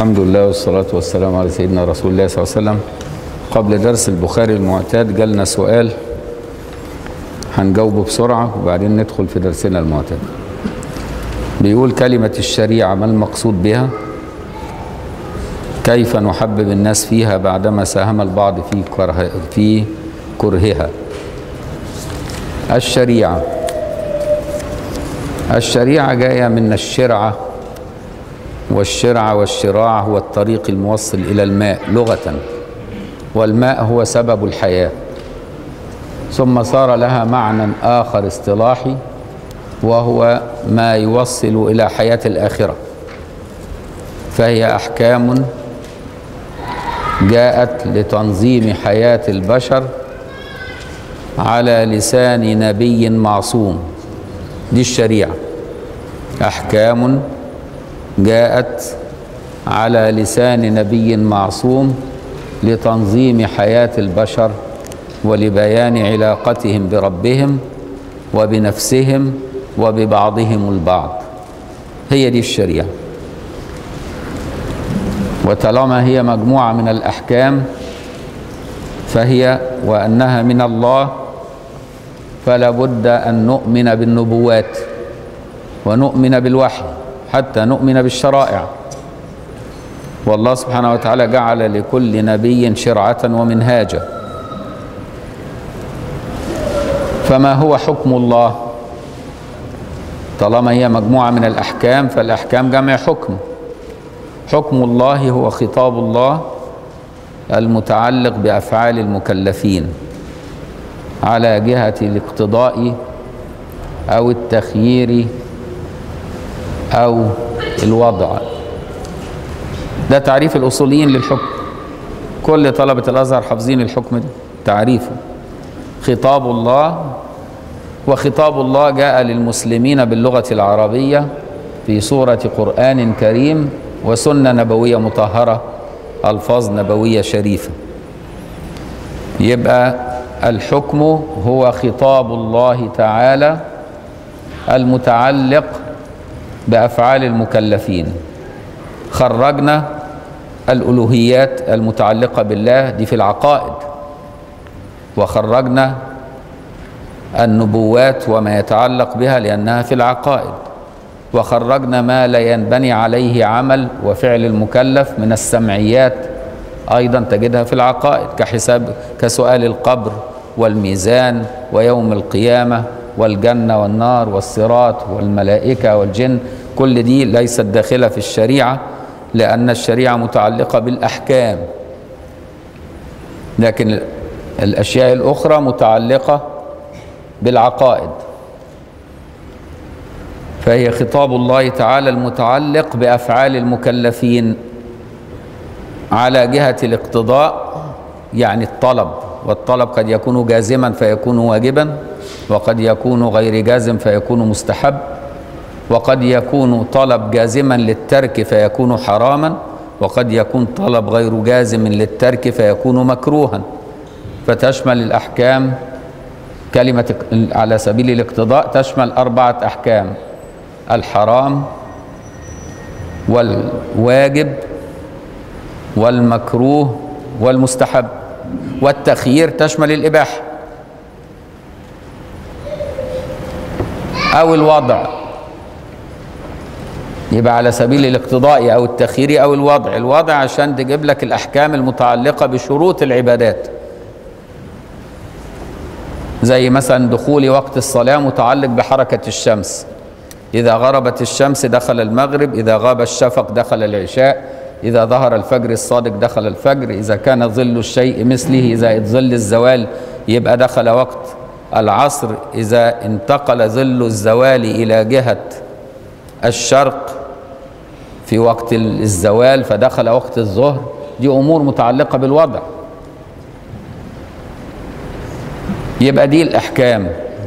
الحمد لله والصلاة والسلام على سيدنا رسول الله صلى الله عليه وسلم قبل درس البخاري المعتاد جالنا سؤال هنجاوبه بسرعة وبعدين ندخل في درسنا المعتاد بيقول كلمة الشريعة ما المقصود بها كيف نحبب الناس فيها بعدما ساهم البعض في كره في كرهها الشريعة الشريعة جاية من الشرعة والشرع والشراع هو الطريق الموصل إلى الماء لغة والماء هو سبب الحياة ثم صار لها معنى آخر اصطلاحي وهو ما يوصل إلى حياة الآخرة فهي أحكام جاءت لتنظيم حياة البشر على لسان نبي معصوم دي الشريعة أحكام جاءت على لسان نبي معصوم لتنظيم حياة البشر ولبيان علاقتهم بربهم وبنفسهم وببعضهم البعض هي دي الشريعة وطالما هي مجموعة من الأحكام فهي وأنها من الله فلا بد أن نؤمن بالنبوات ونؤمن بالوحي حتى نؤمن بالشرائع والله سبحانه وتعالى جعل لكل نبي شرعة ومنهاجا فما هو حكم الله طالما هي مجموعة من الأحكام فالأحكام جمع حكم حكم الله هو خطاب الله المتعلق بأفعال المكلفين على جهة الاقتضاء أو التخيير أو الوضع ده تعريف الأصوليين للحكم كل طلبة الأزهر حافظين الحكم ده تعريفه خطاب الله وخطاب الله جاء للمسلمين باللغة العربية في سورة قرآن كريم وسنة نبوية مطهرة ألفاظ نبوية شريفة يبقى الحكم هو خطاب الله تعالى المتعلق بافعال المكلفين خرجنا الالوهيات المتعلقه بالله دي في العقائد وخرجنا النبوات وما يتعلق بها لانها في العقائد وخرجنا ما لا ينبني عليه عمل وفعل المكلف من السمعيات ايضا تجدها في العقائد كحساب كسؤال القبر والميزان ويوم القيامه والجنة والنار والصراط والملائكة والجن كل دي ليست داخلة في الشريعة لأن الشريعة متعلقة بالأحكام لكن الأشياء الأخرى متعلقة بالعقائد فهي خطاب الله تعالى المتعلق بأفعال المكلفين على جهة الاقتضاء يعني الطلب والطلب قد يكون جازما فيكون واجبا وقد يكون غير جازم فيكون مستحب وقد يكون طلب جازما للترك فيكون حراما وقد يكون طلب غير جازم للترك فيكون مكروها فتشمل الأحكام كلمة على سبيل الاقتضاء تشمل أربعة أحكام الحرام والواجب والمكروه والمستحب والتخيير تشمل الإباحة أو الوضع يبقى على سبيل الاقتضاء أو التخيير أو الوضع الوضع عشان تجيب لك الأحكام المتعلقة بشروط العبادات زي مثلا دخول وقت الصلاة متعلق بحركة الشمس إذا غربت الشمس دخل المغرب إذا غاب الشفق دخل العشاء إذا ظهر الفجر الصادق دخل الفجر إذا كان ظل الشيء مثله إذا ظل الزوال يبقى دخل وقت العصر إذا انتقل ظل الزوال إلى جهة الشرق في وقت الزوال فدخل وقت الظهر دي أمور متعلقة بالوضع يبقى دي الأحكام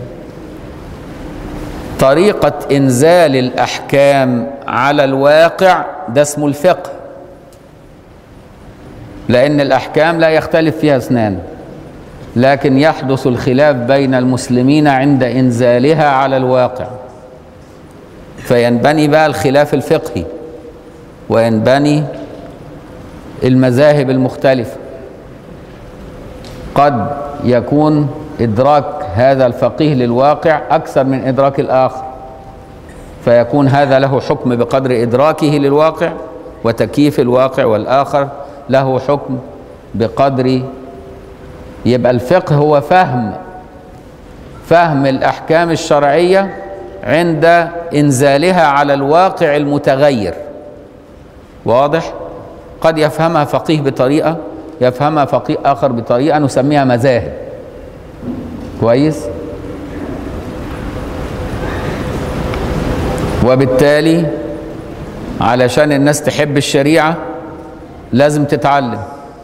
طريقة إنزال الأحكام على الواقع ده اسمه الفقه لأن الأحكام لا يختلف فيها اثنان لكن يحدث الخلاف بين المسلمين عند إنزالها على الواقع فينبني بقى الخلاف الفقهي وينبني المذاهب المختلفة قد يكون إدراك هذا الفقيه للواقع أكثر من إدراك الآخر فيكون هذا له حكم بقدر إدراكه للواقع وتكييف الواقع والآخر له حكم بقدر يبقى الفقه هو فهم فهم الأحكام الشرعية عند إنزالها على الواقع المتغير واضح؟ قد يفهمها فقيه بطريقة يفهمها فقيه آخر بطريقة نسميها مذاهب كويس؟ وبالتالي علشان الناس تحب الشريعة لازم تتعلم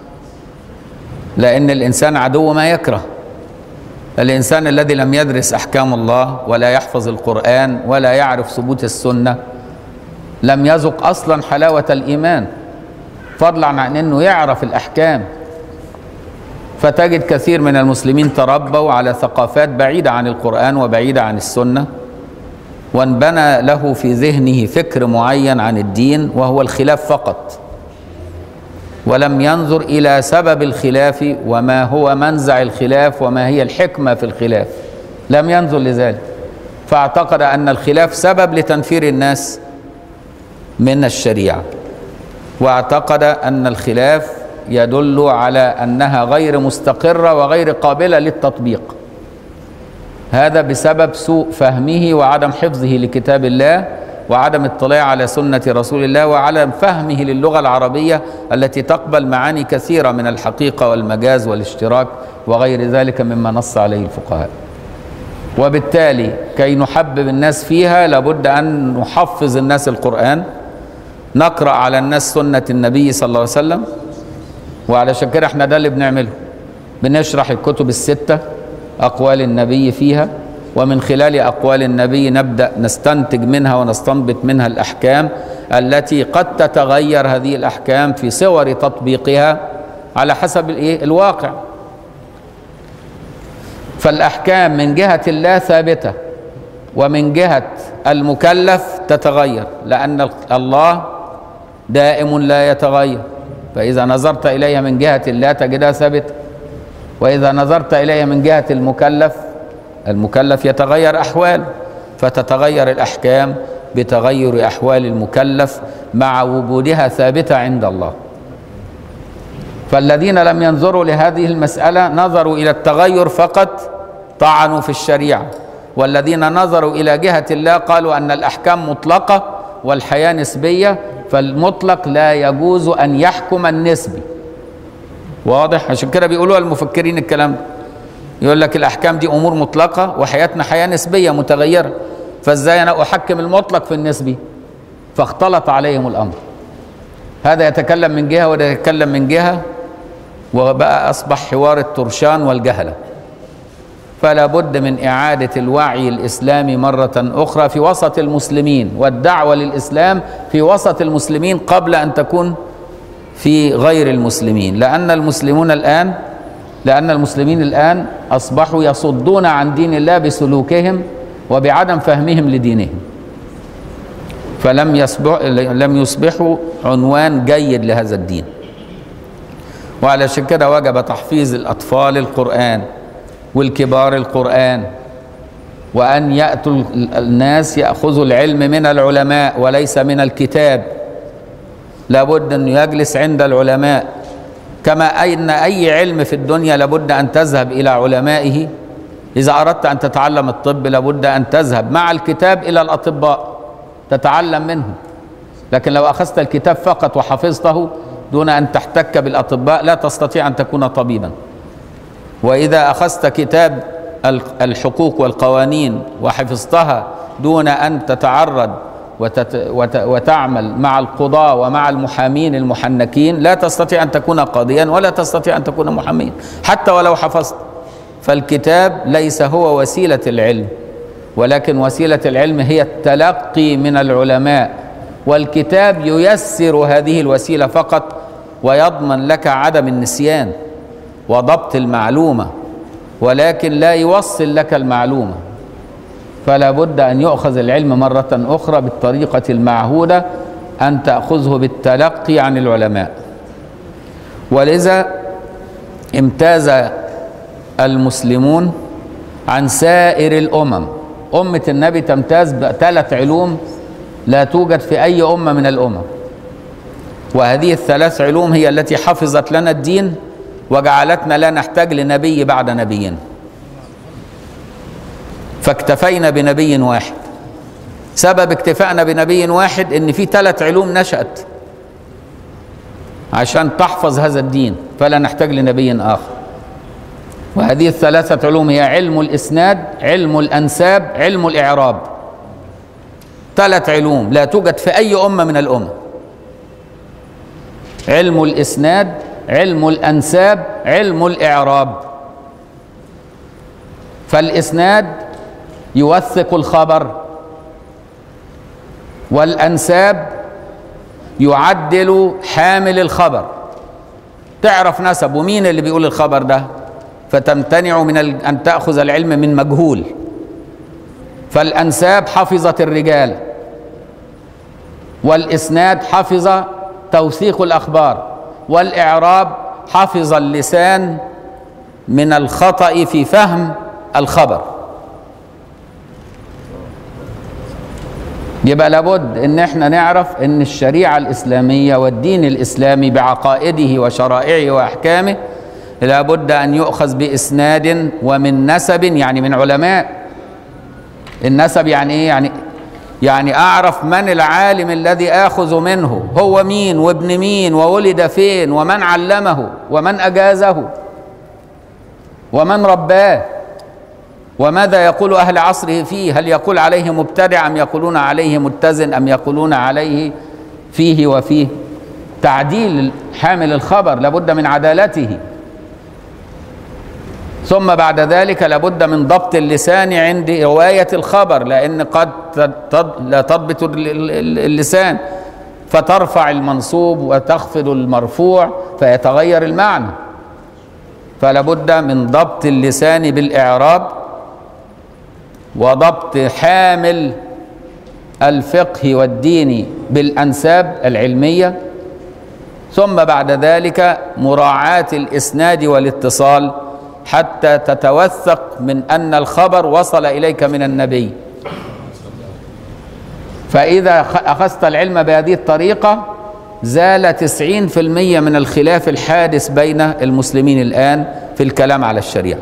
لأن الإنسان عدو ما يكره الإنسان الذي لم يدرس أحكام الله ولا يحفظ القرآن ولا يعرف ثبوت السنة لم يذق أصلا حلاوة الإيمان فضلا عن أنه يعرف الأحكام فتجد كثير من المسلمين تربوا على ثقافات بعيدة عن القرآن وبعيدة عن السنة وانبنى له في ذهنه فكر معين عن الدين وهو الخلاف فقط ولم ينظر الى سبب الخلاف وما هو منزع الخلاف وما هي الحكمه في الخلاف لم ينظر لذلك فاعتقد ان الخلاف سبب لتنفير الناس من الشريعه واعتقد ان الخلاف يدل على انها غير مستقره وغير قابله للتطبيق هذا بسبب سوء فهمه وعدم حفظه لكتاب الله وعدم اطلاع على سنة رسول الله وعدم فهمه للغة العربية التي تقبل معاني كثيرة من الحقيقة والمجاز والاشتراك وغير ذلك مما نص عليه الفقهاء وبالتالي كي نحبب الناس فيها لابد أن نحفظ الناس القرآن نقرأ على الناس سنة النبي صلى الله عليه وسلم وعلشان كده احنا ده اللي بنعمله بنشرح الكتب الستة أقوال النبي فيها ومن خلال أقوال النبي نبدأ نستنتج منها ونستنبط منها الأحكام التي قد تتغير هذه الأحكام في صور تطبيقها على حسب الإيه؟ الواقع فالأحكام من جهة الله ثابتة ومن جهة المكلف تتغير لأن الله دائم لا يتغير فإذا نظرت إليها من جهة الله تجدها ثابتة وإذا نظرت إليها من جهة المكلف المكلف يتغير أحواله فتتغير الأحكام بتغير أحوال المكلف مع وجودها ثابتة عند الله فالذين لم ينظروا لهذه المسألة نظروا إلى التغير فقط طعنوا في الشريعة والذين نظروا إلى جهة الله قالوا أن الأحكام مطلقة والحياة نسبية فالمطلق لا يجوز أن يحكم النسبي واضح عشان كده بيقولوا المفكرين الكلام ده يقول لك الاحكام دي امور مطلقه وحياتنا حياه نسبيه متغيره فازاي انا احكم المطلق في النسبي فاختلط عليهم الامر هذا يتكلم من جهه وده يتكلم من جهه وبقى اصبح حوار الترشان والجهله فلا بد من اعاده الوعي الاسلامي مره اخرى في وسط المسلمين والدعوه للاسلام في وسط المسلمين قبل ان تكون في غير المسلمين لان المسلمون الان لأن المسلمين الآن أصبحوا يصدون عن دين الله بسلوكهم وبعدم فهمهم لدينهم فلم يصبح لم يصبحوا عنوان جيد لهذا الدين وعلشان كده وجب تحفيظ الأطفال القرآن والكبار القرآن وأن يأتوا الناس يأخذوا العلم من العلماء وليس من الكتاب لابد أن يجلس عند العلماء كما أن أي علم في الدنيا لابد أن تذهب إلى علمائه إذا أردت أن تتعلم الطب لابد أن تذهب مع الكتاب إلى الأطباء تتعلم منهم لكن لو أخذت الكتاب فقط وحفظته دون أن تحتك بالأطباء لا تستطيع أن تكون طبيبا وإذا أخذت كتاب الحقوق والقوانين وحفظتها دون أن تتعرض وتت وت وتعمل مع القضاة ومع المحامين المحنكين لا تستطيع أن تكون قاضيا ولا تستطيع أن تكون محاميا حتى ولو حفظت فالكتاب ليس هو وسيلة العلم ولكن وسيلة العلم هي التلقي من العلماء والكتاب ييسر هذه الوسيلة فقط ويضمن لك عدم النسيان وضبط المعلومة ولكن لا يوصل لك المعلومة فلا بد أن يؤخذ العلم مرة أخرى بالطريقة المعهودة أن تأخذه بالتلقي عن العلماء ولذا امتاز المسلمون عن سائر الامم امه النبي تمتاز بثلاث علوم لا توجد في اي امه من الامم وهذه الثلاث علوم هي التي حفظت لنا الدين وجعلتنا لا نحتاج لنبي بعد نبينا فاكتفينا بنبي واحد سبب اكتفائنا بنبي واحد ان في ثلاث علوم نشأت عشان تحفظ هذا الدين فلا نحتاج لنبي آخر وهذه الثلاثة علوم هي علم الإسناد علم الأنساب علم الإعراب ثلاث علوم لا توجد في أي أمة من الأمم علم الإسناد علم الأنساب علم الإعراب فالإسناد يوثق الخبر والأنساب يعدل حامل الخبر تعرف نسب ومين اللي بيقول الخبر ده فتمتنع من أن تأخذ العلم من مجهول فالأنساب حفظت الرجال والإسناد حفظ توثيق الأخبار والإعراب حفظ اللسان من الخطأ في فهم الخبر يبقى لابد ان احنا نعرف ان الشريعه الاسلاميه والدين الاسلامي بعقائده وشرائعه واحكامه لابد ان يؤخذ باسناد ومن نسب يعني من علماء النسب يعني ايه يعني يعني اعرف من العالم الذي اخذ منه هو مين وابن مين وولد فين ومن علمه ومن اجازه ومن رباه وماذا يقول أهل عصره فيه هل يقول عليه مبتدع أم يقولون عليه متزن أم يقولون عليه فيه وفيه تعديل حامل الخبر لابد من عدالته ثم بعد ذلك لابد من ضبط اللسان عند رواية الخبر لأن قد لا تضبط اللسان فترفع المنصوب وتخفض المرفوع فيتغير المعنى فلابد من ضبط اللسان بالإعراب وضبط حامل الفقه والدين بالانساب العلميه ثم بعد ذلك مراعاه الاسناد والاتصال حتى تتوثق من ان الخبر وصل اليك من النبي فاذا اخذت العلم بهذه الطريقه زال تسعين في المية من الخلاف الحادث بين المسلمين الآن في الكلام على الشريعة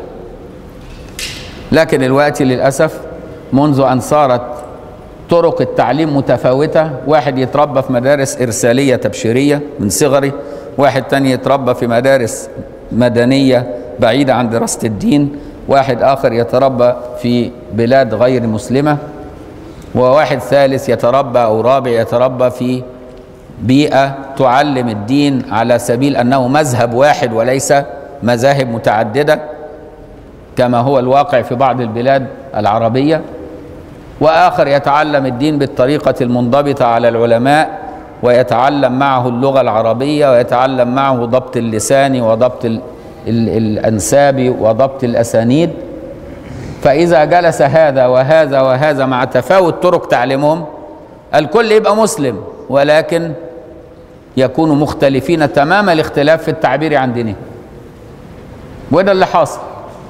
لكن الوقت للأسف منذ أن صارت طرق التعليم متفاوتة واحد يتربى في مدارس إرسالية تبشيرية من صغره واحد تاني يتربى في مدارس مدنية بعيدة عن دراسة الدين واحد آخر يتربى في بلاد غير مسلمة وواحد ثالث يتربى أو رابع يتربى في بيئة تعلم الدين على سبيل أنه مذهب واحد وليس مذاهب متعددة كما هو الواقع في بعض البلاد العربية وآخر يتعلم الدين بالطريقة المنضبطة على العلماء ويتعلم معه اللغة العربية ويتعلم معه ضبط اللسان وضبط ال ال الأنساب وضبط الأسانيد فإذا جلس هذا وهذا وهذا مع تفاوت طرق تعليمهم الكل يبقى مسلم ولكن يكونوا مختلفين تمام الاختلاف في التعبير عن دينه وده اللي حاصل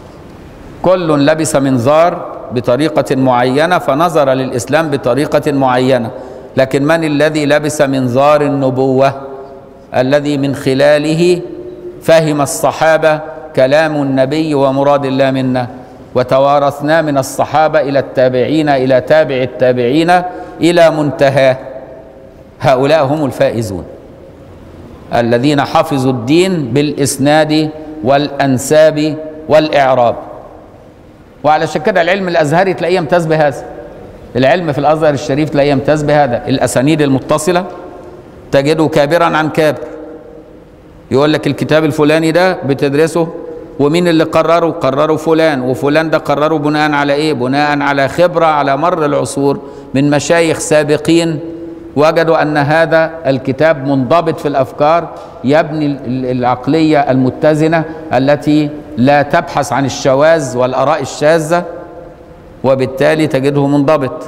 كل لبس منظار بطريقة معينة فنظر للإسلام بطريقة معينة لكن من الذي لبس منظار النبوة الذي من خلاله فهم الصحابة كلام النبي ومراد الله منا وتوارثنا من الصحابة إلى التابعين إلى تابع التابعين إلى منتهى هؤلاء هم الفائزون الذين حفظوا الدين بالإسناد والأنساب والإعراب وعلشان كده العلم الازهري تلاقيه يمتاز بهذا العلم في الازهر الشريف تلاقيه يمتاز بهذا الاسانيد المتصله تجده كابرا عن كابر يقول لك الكتاب الفلاني ده بتدرسه ومين اللي قرره قرره فلان وفلان ده قرره بناء على ايه بناء على خبره على مر العصور من مشايخ سابقين وجدوا ان هذا الكتاب منضبط في الافكار يبني العقليه المتزنه التي لا تبحث عن الشواذ والاراء الشاذه وبالتالي تجده منضبط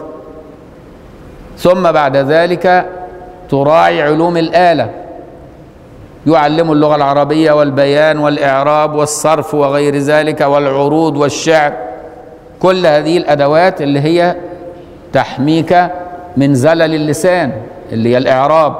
ثم بعد ذلك تراعي علوم الاله يعلموا اللغة العربية والبيان والإعراب والصرف وغير ذلك والعروض والشعر كل هذه الأدوات اللي هي تحميك من زلل اللسان اللي هي الإعراب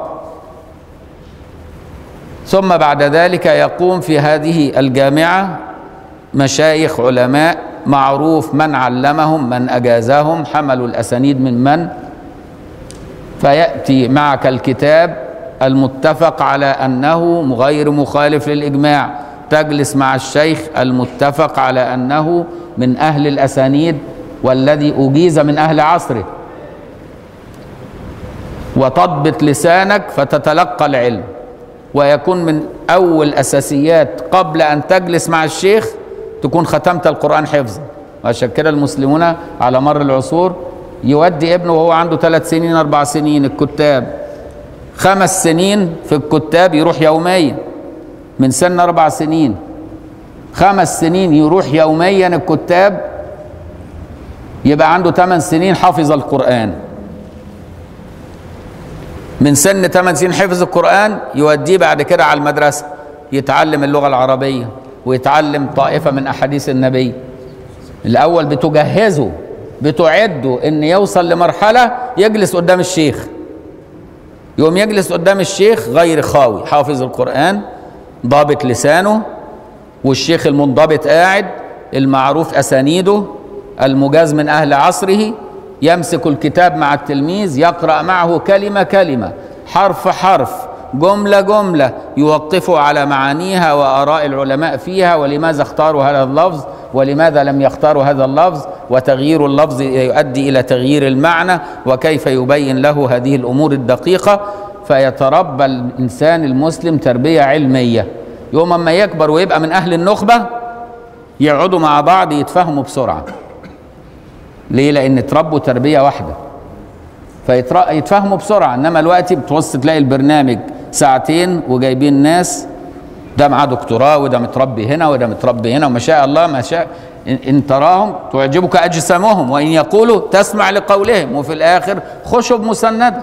ثم بعد ذلك يقوم في هذه الجامعة مشايخ علماء معروف من علمهم من أجازهم حملوا الأسانيد من من فيأتي معك الكتاب المتفق على أنه غير مخالف للإجماع تجلس مع الشيخ المتفق على أنه من أهل الأسانيد والذي أجيز من أهل عصره وتضبط لسانك فتتلقى العلم ويكون من أول أساسيات قبل أن تجلس مع الشيخ تكون ختمت القرآن حفظا وعشان كده المسلمون على مر العصور يودي ابنه وهو عنده ثلاث سنين أربع سنين الكتاب خمس سنين في الكتاب يروح يوميا من سن أربع سنين خمس سنين يروح يوميا الكتاب يبقى عنده ثمان سنين حافظ القرآن من سن ثمان سنين حفظ القرآن يوديه بعد كده على المدرسة يتعلم اللغة العربية ويتعلم طائفة من أحاديث النبي الأول بتجهزه بتعده إن يوصل لمرحلة يجلس قدام الشيخ يقوم يجلس قدام الشيخ غير خاوي حافظ القرآن ضابط لسانه والشيخ المنضبط قاعد المعروف أسانيده المجاز من أهل عصره يمسك الكتاب مع التلميذ يقرأ معه كلمة كلمة حرف حرف جملة جملة يوقفوا على معانيها وآراء العلماء فيها ولماذا اختاروا هذا اللفظ ولماذا لم يختاروا هذا اللفظ وتغيير اللفظ يؤدي إلى تغيير المعنى وكيف يبين له هذه الأمور الدقيقة فيتربى الإنسان المسلم تربية علمية يوم ما يكبر ويبقى من أهل النخبة يقعدوا مع بعض يتفهموا بسرعة ليه لأن اتربوا تربية واحدة فيتفهموا بسرعة إنما الوقت بتوص تلاقي البرنامج ساعتين وجايبين ناس ده معاه دكتوراه وده متربي هنا وده متربي هنا وما شاء الله ما شاء إن, إن تراهم تعجبك أجسامهم وإن يقولوا تسمع لقولهم وفي الآخر خشب مسندة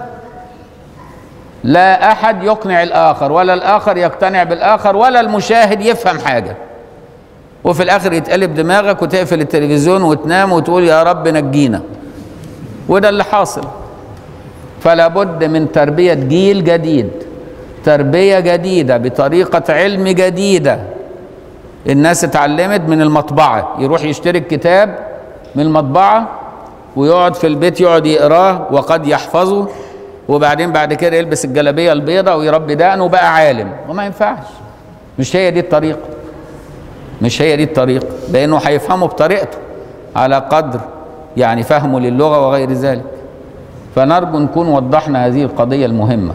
لا أحد يقنع الآخر ولا الآخر يقتنع بالآخر ولا المشاهد يفهم حاجة وفي الآخر يتقلب دماغك وتقفل التلفزيون وتنام وتقول يا رب نجينا وده اللي حاصل فلا بد من تربية جيل جديد تربية جديدة بطريقة علم جديدة الناس اتعلمت من المطبعة يروح يشتري الكتاب من المطبعة ويقعد في البيت يقعد يقراه وقد يحفظه وبعدين بعد كده يلبس الجلابية البيضاء ويربي دقنه وبقى عالم وما ينفعش مش هي دي الطريقة مش هي دي الطريقة لأنه هيفهمه بطريقته على قدر يعني فهمه للغة وغير ذلك فنرجو نكون وضحنا هذه القضية المهمة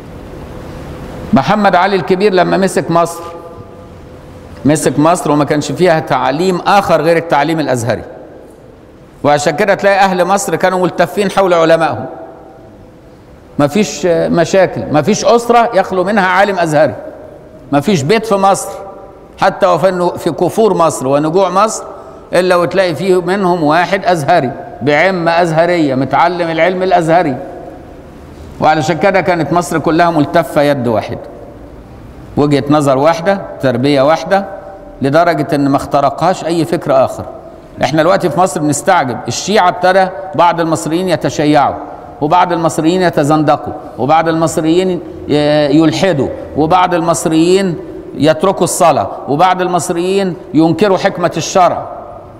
محمد علي الكبير لما مسك مصر مسك مصر وما كانش فيها تعليم آخر غير التعليم الأزهري وعشان كده تلاقي أهل مصر كانوا ملتفين حول علمائهم ما فيش مشاكل ما فيش أسرة يخلو منها عالم أزهري ما فيش بيت في مصر حتى وفي في كفور مصر ونجوع مصر إلا وتلاقي فيه منهم واحد أزهري بعمة أزهرية متعلم العلم الأزهري وعلشان كده كانت مصر كلها ملتفة يد واحد وجهة نظر واحدة تربية واحدة لدرجة ان ما اخترقهاش اي فكر اخر احنا دلوقتي في مصر بنستعجب الشيعة ابتدى بعض المصريين يتشيعوا وبعض المصريين يتزندقوا وبعض المصريين يلحدوا وبعض المصريين يتركوا الصلاة وبعض المصريين ينكروا حكمة الشرع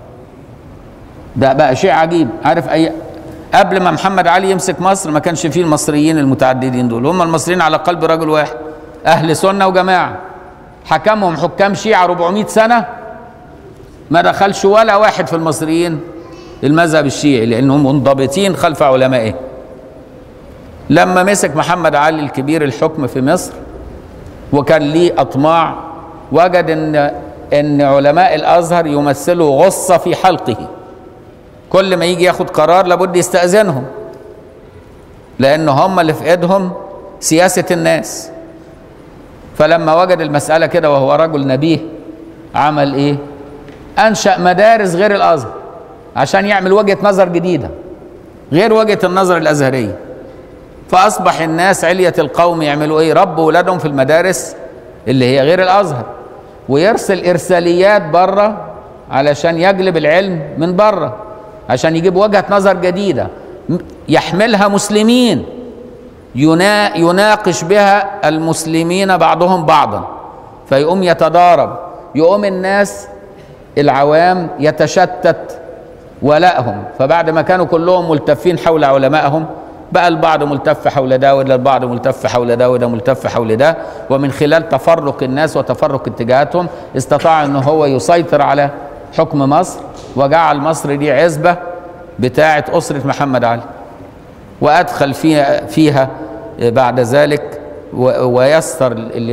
ده بقى شيء عجيب عارف اي قبل ما محمد علي يمسك مصر ما كانش فيه المصريين المتعددين دول هم المصريين على قلب رجل واحد اهل سنه وجماعه حكمهم حكام شيعه 400 سنه ما دخلش ولا واحد في المصريين المذهب الشيعي لانهم منضبطين خلف علمائه لما مسك محمد علي الكبير الحكم في مصر وكان ليه اطماع وجد ان ان علماء الازهر يمثلوا غصه في حلقه كل ما يجي ياخد قرار لابد يستأذنهم لأن هم اللي في إيدهم سياسة الناس فلما وجد المسألة كده وهو رجل نبيه عمل إيه؟ أنشأ مدارس غير الأزهر عشان يعمل وجهة نظر جديدة غير وجهة النظر الأزهرية فأصبح الناس علية القوم يعملوا إيه؟ ربوا ولادهم في المدارس اللي هي غير الازهر ويرسل ارساليات بره علشان يجلب العلم من بره عشان يجيب وجهه نظر جديده يحملها مسلمين ينا يناقش بها المسلمين بعضهم بعضا فيقوم يتضارب يقوم الناس العوام يتشتت ولائهم فبعد ما كانوا كلهم ملتفين حول علمائهم بقى البعض ملتف حول ده ولا البعض ملتف حول ده وده ملتف حول ده ومن خلال تفرق الناس وتفرق اتجاهاتهم استطاع ان هو يسيطر على حكم مصر وجعل مصر دي عزبة بتاعة أسرة محمد علي وأدخل فيها, فيها بعد ذلك ويسر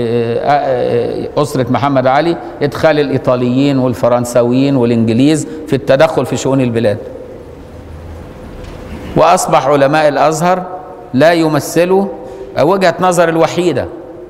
أسرة محمد علي إدخال الإيطاليين والفرنساويين والإنجليز في التدخل في شؤون البلاد وأصبح علماء الأزهر لا يمثلوا وجهة نظر الوحيدة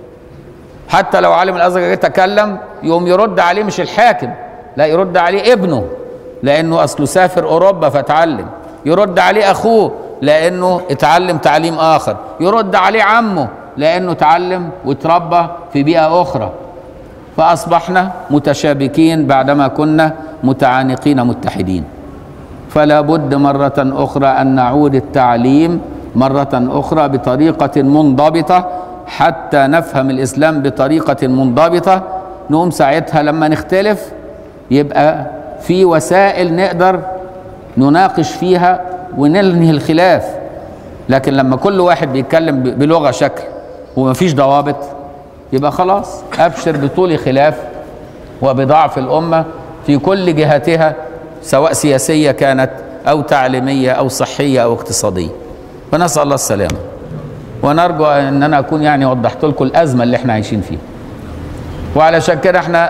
حتى لو عالم الأزهر يتكلم يقوم يرد عليه مش الحاكم لا يرد عليه ابنه لأنه أصله سافر أوروبا فتعلم يرد عليه أخوه لأنه اتعلم تعليم آخر يرد عليه عمه لأنه تعلم وتربى في بيئة أخرى فأصبحنا متشابكين بعدما كنا متعانقين متحدين فلا بد مرة أخرى أن نعود التعليم مرة أخرى بطريقة منضبطة حتى نفهم الإسلام بطريقة منضبطة نقوم ساعتها لما نختلف يبقى في وسائل نقدر نناقش فيها وننهي الخلاف لكن لما كل واحد بيتكلم بلغة شكل ومفيش ضوابط يبقى خلاص أبشر بطول خلاف وبضعف الأمة في كل جهاتها سواء سياسية كانت أو تعليمية أو صحية أو اقتصادية فنسأل الله السلامة ونرجو أن أنا أكون يعني وضحت لكم الأزمة اللي احنا عايشين فيها وعلشان كده احنا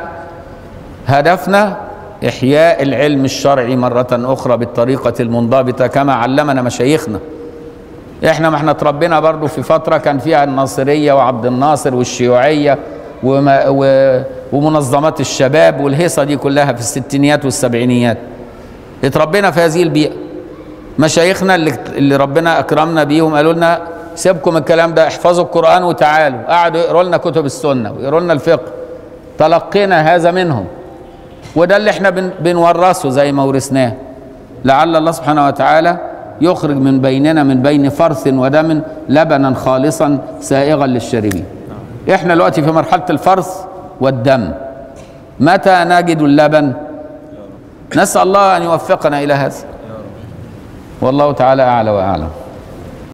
هدفنا إحياء العلم الشرعي مرة أخرى بالطريقة المنضبطة كما علمنا مشايخنا احنا ما احنا اتربينا برضو في فترة كان فيها الناصرية وعبد الناصر والشيوعية وما و ومنظمات الشباب والهيصة دي كلها في الستينيات والسبعينيات اتربينا في هذه البيئة مشايخنا اللي, اللي ربنا أكرمنا بيهم قالوا لنا سيبكم الكلام ده احفظوا القرآن وتعالوا قعدوا يقروا لنا كتب السنة ويقروا لنا الفقه تلقينا هذا منهم وده اللي احنا بن بنورثه زي ما ورثناه لعل الله سبحانه وتعالى يخرج من بيننا من بين فرث ودم لبنا خالصا سائغا للشاربين احنا دلوقتي في مرحلة الفرث والدم متى نجد اللبن نسأل الله أن يوفقنا إلى هذا والله تعالى أعلى وأعلم